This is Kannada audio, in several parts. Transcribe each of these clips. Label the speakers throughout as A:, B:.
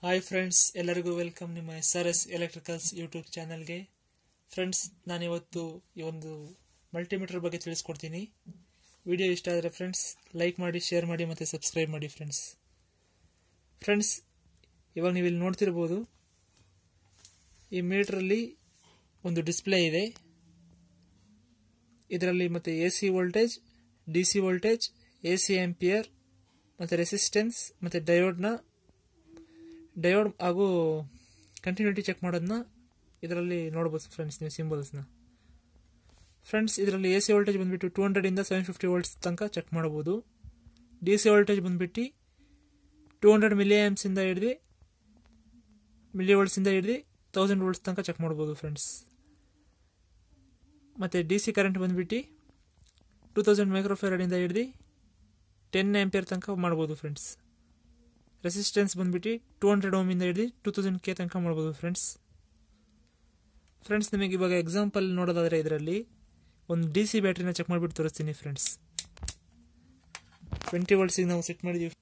A: ಹಾಯ್ ಫ್ರೆಂಡ್ಸ್ ಎಲ್ಲರಿಗೂ ವೆಲ್ಕಮ್ ನಿಮ್ಮ S R S electricals YouTube ಚಾನಲ್ಗೆ ಫ್ರೆಂಡ್ಸ್ ನಾನಿವತ್ತು ಈ ಒಂದು ಮಲ್ಟಿಮೀಟರ್ ಬಗ್ಗೆ ತಿಳಿಸ್ಕೊಡ್ತೀನಿ ವಿಡಿಯೋ ಇಷ್ಟ ಆದರೆ ಫ್ರೆಂಡ್ಸ್ ಲೈಕ್ ಮಾಡಿ ಶೇರ್ ಮಾಡಿ ಮತ್ತು ಸಬ್ಸ್ಕ್ರೈಬ್ ಮಾಡಿ ಫ್ರೆಂಡ್ಸ್ ಫ್ರೆಂಡ್ಸ್ ಇವಾಗ ನೀವು ಇಲ್ಲಿ ನೋಡ್ತಿರ್ಬೋದು ಈ ಮೀಟ್ರಲ್ಲಿ ಒಂದು ಡಿಸ್ಪ್ಲೇ ಇದೆ ಇದರಲ್ಲಿ ಮತ್ತು A C voltage D C voltage A C ampere ಮತ್ತು ರೆಸಿಸ್ಟೆನ್ಸ್ ಮತ್ತು ಡಯೋಡ್ನ ಡಯೋಡ್ ಹಾಗೂ ಕಂಟಿನ್ಯೂಟಿ ಚೆಕ್ ಮಾಡೋದನ್ನ ಇದರಲ್ಲಿ ನೋಡ್ಬೋದು ಫ್ರೆಂಡ್ಸ್ ನೀವು ಸಿಂಬಲ್ಸ್ನ ಫ್ರೆಂಡ್ಸ್ ಇದರಲ್ಲಿ ಎ ಸಿ ವೋಲ್ಟೇಜ್ ಬಂದುಬಿಟ್ಟು ಟೂ ಹಂಡ್ರೆಡಿಂದ ಸೆವೆನ್ ಫಿಫ್ಟಿ ವೋಲ್ಟ್ಸ್ ತನಕ ಚೆಕ್ ಮಾಡ್ಬೋದು ಡಿ ಸಿ ವೋಲ್ಟೇಜ್ ಬಂದುಬಿಟ್ಟು ಟೂ ಹಂಡ್ರೆಡ್ ಮಿಲಿ ಆ್ಯಮ್ಸಿಂದ ಹಿಡ್ದು ಮಿಲಿ ವೋಲ್ಟ್ಸಿಂದ ಹಿಡ್ದು ತೌಸಂಡ್ ವೋಲ್ಟ್ಸ್ ತನಕ ಚೆಕ್ ಮಾಡ್ಬೋದು ಫ್ರೆಂಡ್ಸ್ ಮತ್ತು ಡಿ ಸಿ ಕರೆಂಟ್ ಬಂದುಬಿಟ್ಟು ಟೂ ತೌಸಂಡ್ ಮೈಕ್ರೋಫೆರಡಿಂದ ಹಿಡ್ದು ಟೆನ್ ಆ್ಯಂಪಿಯರ್ ತನಕ ಮಾಡ್ಬೋದು ಫ್ರೆಂಡ್ಸ್ ರೆಸಿಸ್ಟೆನ್ಸ್ ಬಂದುಬಿಟ್ಟು ಟೂ ಹಂಡ್ರೆಡ್ ಓಮಿಂದ ಹಿಡಿದು ಟೂ ತೌಸಂಡ್ ಕೆ ತನಕ ಮಾಡ್ಬೋದು ಫ್ರೆಂಡ್ಸ್ ಫ್ರೆಂಡ್ಸ್ ನಿಮಗೆ ಇವಾಗ ಎಕ್ಸಾಂಪಲ್ ನೋಡೋದಾದರೆ ಇದರಲ್ಲಿ ಒಂದು ಡಿ ಸಿ ಬ್ಯಾಟ್ರಿನ ಚೆಕ್ ಮಾಡಿಬಿಟ್ಟು ತೋರಿಸ್ತೀನಿ ಫ್ರೆಂಡ್ಸ್ ಟ್ವೆಂಟಿ ವೋಲ್ಟ್ಸಿಗೆ ನಾವು ಸೆಟ್ ಮಾಡಿದ್ದೀವಿ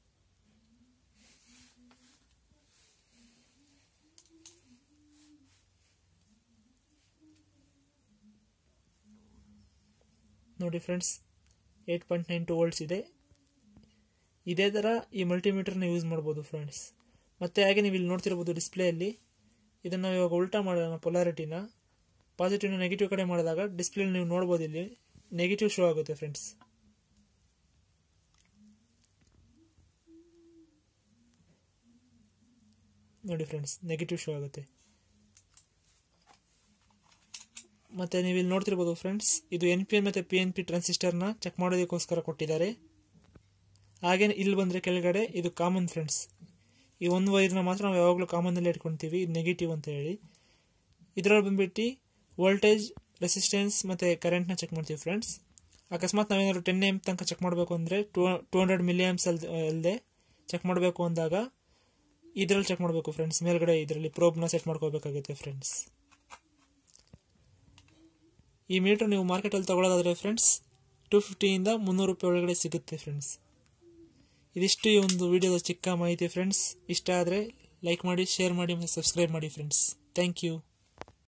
A: ನೋಡಿ friends eight point nine two volts ಇದೆ ಇದೇ ಥರ ಈ ಮಲ್ಟಿಮೀಟರ್ನ ಯೂಸ್ ಮಾಡ್ಬೋದು ಫ್ರೆಂಡ್ಸ್ ಮತ್ತು ಹಾಗೆ ನೀವು ಇಲ್ಲಿ ನೋಡ್ತಿರ್ಬೋದು ಡಿಸ್ಪ್ಲೇಯಲ್ಲಿ ಇದನ್ನು ಇವಾಗ ಉಲ್ಟಾ ಮಾಡೋಣ ಪೊಲಾರಿಟಿನ ಪಾಸಿಟಿವ್ನ ನೆಗೆಟಿವ್ ಕಡೆ ಮಾಡಿದಾಗ ಡಿಸ್ಪ್ಲೇ ನೀವು ನೋಡ್ಬೋದು ಇಲ್ಲಿ ನೆಗೆಟಿವ್ ಶೋ ಆಗುತ್ತೆ ಫ್ರೆಂಡ್ಸ್ ನೋಡಿ ಫ್ರೆಂಡ್ಸ್ ನೆಗೆಟಿವ್ ಶೋ ಆಗುತ್ತೆ ಮತ್ತು ನೀವು ಇಲ್ಲಿ ನೋಡ್ತಿರ್ಬೋದು ಫ್ರೆಂಡ್ಸ್ ಇದು ಎನ್ ಪಿ ಎನ್ ಮತ್ತು ಪಿ ಎನ್ ಪಿ ಟ್ರಾನ್ಸಿಸ್ಟರ್ನ ಚೆಕ್ ಮಾಡೋದಕ್ಕೋಸ್ಕರ ಕೊಟ್ಟಿದ್ದಾರೆ ಹಾಗೆ ಇಲ್ಲಿ ಬಂದರೆ ಕೆಳಗಡೆ ಇದು ಕಾಮನ್ ಫ್ರೆಂಡ್ಸ್ ಈ ಒಂದು ವೈರ್ನ ಮಾತ್ರ ನಾವು ಯಾವಾಗಲೂ ಕಾಮನ್ನಲ್ಲಿ ಇಟ್ಕೊತೀವಿ ಇದು ನೆಗೆಟಿವ್ ಅಂತ ಹೇಳಿ ಇದರಲ್ಲಿ ಬಂದ್ಬಿಟ್ಟು ವೋಲ್ಟೇಜ್ ರೆಸಿಸ್ಟೆನ್ಸ್ ಮತ್ತು ಕರೆಂಟ್ನ ಚೆಕ್ ಮಾಡ್ತೀವಿ ಫ್ರೆಂಡ್ಸ್ ಅಕಸ್ಮಾತ್ ನಾವೇನಾದ್ರು ಟೆನ್ ಎಮ್ ತನಕ ಚೆಕ್ ಮಾಡಬೇಕು ಅಂದರೆ two two hundred milliamps ಅಲ್ ಅಲ್ಲದೆ ಚೆಕ್ ಮಾಡಬೇಕು ಅಂದಾಗ ಇದರಲ್ಲಿ ಚೆಕ್ ಮಾಡಬೇಕು ಫ್ರೆಂಡ್ಸ್ ಮೇಲ್ಗಡೆ ಇದರಲ್ಲಿ ಪ್ರೋಬ್ನ ಸೆಟ್ ಮಾಡ್ಕೋಬೇಕಾಗುತ್ತೆ ಫ್ರೆಂಡ್ಸ್ ಈ ಮೀಟರ್ ನೀವು ಮಾರ್ಕೆಟಲ್ಲಿ ತಗೊಳ್ಳೋದಾದರೆ ಫ್ರೆಂಡ್ಸ್ ಟೂ ಫಿಫ್ಟಿಯಿಂದ ಮುನ್ನೂರು ರೂಪಾಯಿ ಒಳಗಡೆ ಸಿಗುತ್ತೆ ಫ್ರೆಂಡ್ಸ್ ಇದಿಷ್ಟು ಈ ಒಂದು ವಿಡಿಯೋದ ಚಿಕ್ಕ ಮಾಹಿತಿ ಫ್ರೆಂಡ್ಸ್ ಇಷ್ಟ ಆದರೆ ಲೈಕ್ ಮಾಡಿ ಶೇರ್ ಮಾಡಿ ಮತ್ತು ಸಬ್ಸ್ಕ್ರೈಬ್ ಮಾಡಿ ಫ್ರೆಂಡ್ಸ್ ಥ್ಯಾಂಕ್ ಯು